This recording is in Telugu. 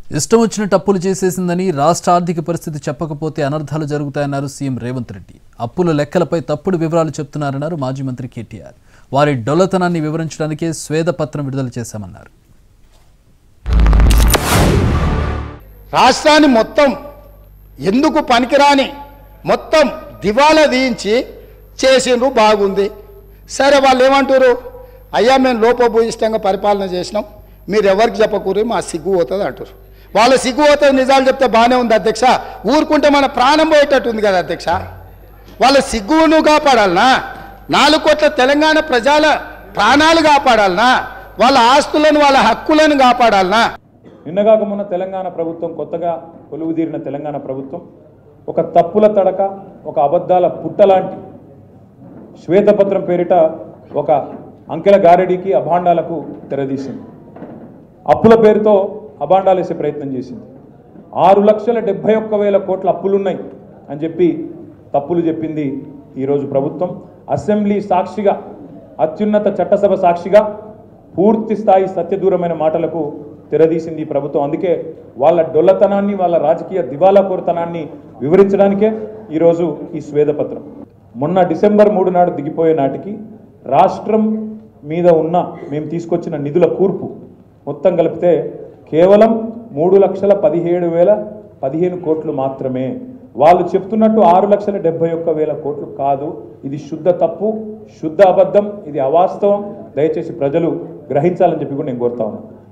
ఇష్టం వచ్చినట్టు అప్పులు చేసేసిందని రాష్ట్ర ఆర్థిక పరిస్థితి చెప్పకపోతే అనర్థాలు జరుగుతాయన్నారు సీఎం రేవంత్ రెడ్డి అప్పుల లెక్కలపై తప్పుడు వివరాలు చెప్తున్నారన్నారు మాజీ మంత్రి కేటీఆర్ వారి డొల్లతనాన్ని వివరించడానికే స్వేదపత్రం విడుదల చేశామన్నారు రాష్ట్రాన్ని మొత్తం ఎందుకు పనికిరాని మొత్తం దివాలా తీయించి చేసిండ్రు బాగుంది సరే వాళ్ళు ఏమంటారు అయ్యా మేము లోపభూయిష్టంగా పరిపాలన చేసినాం మీరు ఎవరికి చెప్పకూరి మా సిగ్గు పోతుంది అంటారు వాళ్ళ సిగ్గు పోతుంది నిజాలు చెప్తే బాగానే ఉంది అధ్యక్ష ఊరుకుంటే మన ప్రాణం పోయేటట్టు ఉంది కదా అధ్యక్ష వాళ్ళ సిగ్గును కాపాడాలనా నాలుగు కోట్ల తెలంగాణ ప్రజల ప్రాణాలు కాపాడాలనా వాళ్ళ ఆస్తులను వాళ్ళ హక్కులను కాపాడాలనా నిన్నగాక మొన్న తెలంగాణ ప్రభుత్వం కొత్తగా కొలువుదీరిన తెలంగాణ ప్రభుత్వం ఒక తప్పుల తడక ఒక అబద్ధాల పుట్టలాంటి శ్వేతపత్రం పేరిట ఒక అంకెల గారడీకి అభాండాలకు తెరదీసింది అప్పుల పేరుతో అభాండాలు వేసే ప్రయత్నం చేసింది ఆరు లక్షల డెబ్బై ఒక్క వేల కోట్ల అప్పులున్నాయి అని చెప్పి తప్పులు చెప్పింది ఈరోజు ప్రభుత్వం అసెంబ్లీ సాక్షిగా అత్యున్నత చట్టసభ సాక్షిగా పూర్తి స్థాయి సత్యదూరమైన మాటలకు తెరదీసింది ఈ ప్రభుత్వం అందుకే వాళ్ళ డొల్లతనాన్ని వాళ్ళ రాజకీయ దివాలా కోరతనాన్ని వివరించడానికే ఈరోజు ఈ స్వేదపత్రం మొన్న డిసెంబర్ మూడు నాడు దిగిపోయే నాటికి రాష్ట్రం మీద ఉన్న మేము తీసుకొచ్చిన నిధుల కూర్పు మొత్తం కలిపితే కేవలం మూడు లక్షల పదిహేడు వేల పదిహేను కోట్లు మాత్రమే వాళ్ళు చెప్తున్నట్టు ఆరు లక్షల డెబ్బై ఒక్క వేల కోట్లు కాదు ఇది శుద్ధ తప్పు శుద్ధ అబద్ధం ఇది అవాస్తవం దయచేసి ప్రజలు గ్రహించాలని చెప్పి కూడా నేను కోరుతా ఉన్నాను